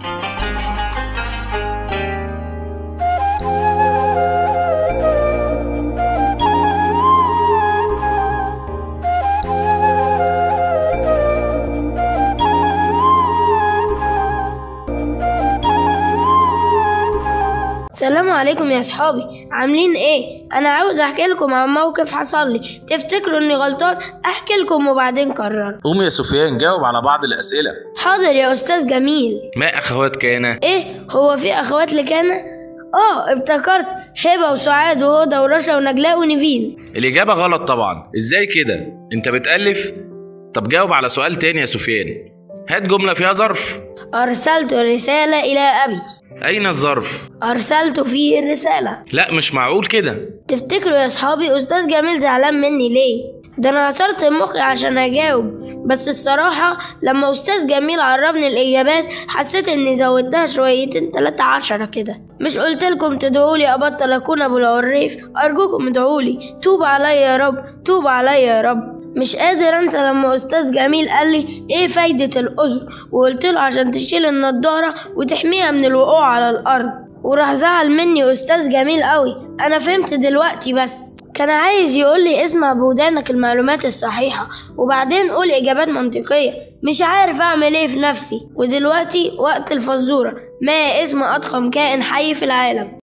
السلام عليكم يا صحابي عاملين ايه انا عاوز احكي لكم عن موقف حصل لي تفتكروا اني غلطان احكي لكم وبعدين قرر قوم يا سفيان جاوب على بعض الأسئلة حاضر يا استاذ جميل ما أخوات كان ايه هو في اخوات لكانا اه افتكرت هبه وسعاد وهدى ورشا ونجلاء ونيفين الإجابة غلط طبعا إزاي كده أنت بتألف طب جاوب على سؤال تاني يا سفيان هات جملة فيها ظرف ارسلت رساله الى ابي أين الظرف ارسلت فيه الرساله لا مش معقول كده تفتكروا يا صحابي استاذ جميل زعلان مني ليه ده انا عصرت مخي عشان اجاوب بس الصراحة لما أستاذ جميل عرفني الإجابات حسيت إني زودتها شويتين تلاتة عشرة كده مش قلتلكم تدعولي أبطل أكون أبو العريف أرجوكم ادعولي توب عليا يا رب توب عليا يا رب مش قادر انسى لما استاذ جميل قال لي ايه فايدة الاذن وقلت له عشان تشيل النضارة وتحميها من الوقوع على الارض وراح زعل مني استاذ جميل قوي انا فهمت دلوقتي بس كان عايز يقول لي اسمع بودانك المعلومات الصحيحة وبعدين قول إجابات منطقية مش عارف أعمل إيه في نفسي ودلوقتي وقت الفزورة ما اسم أضخم كائن حي في العالم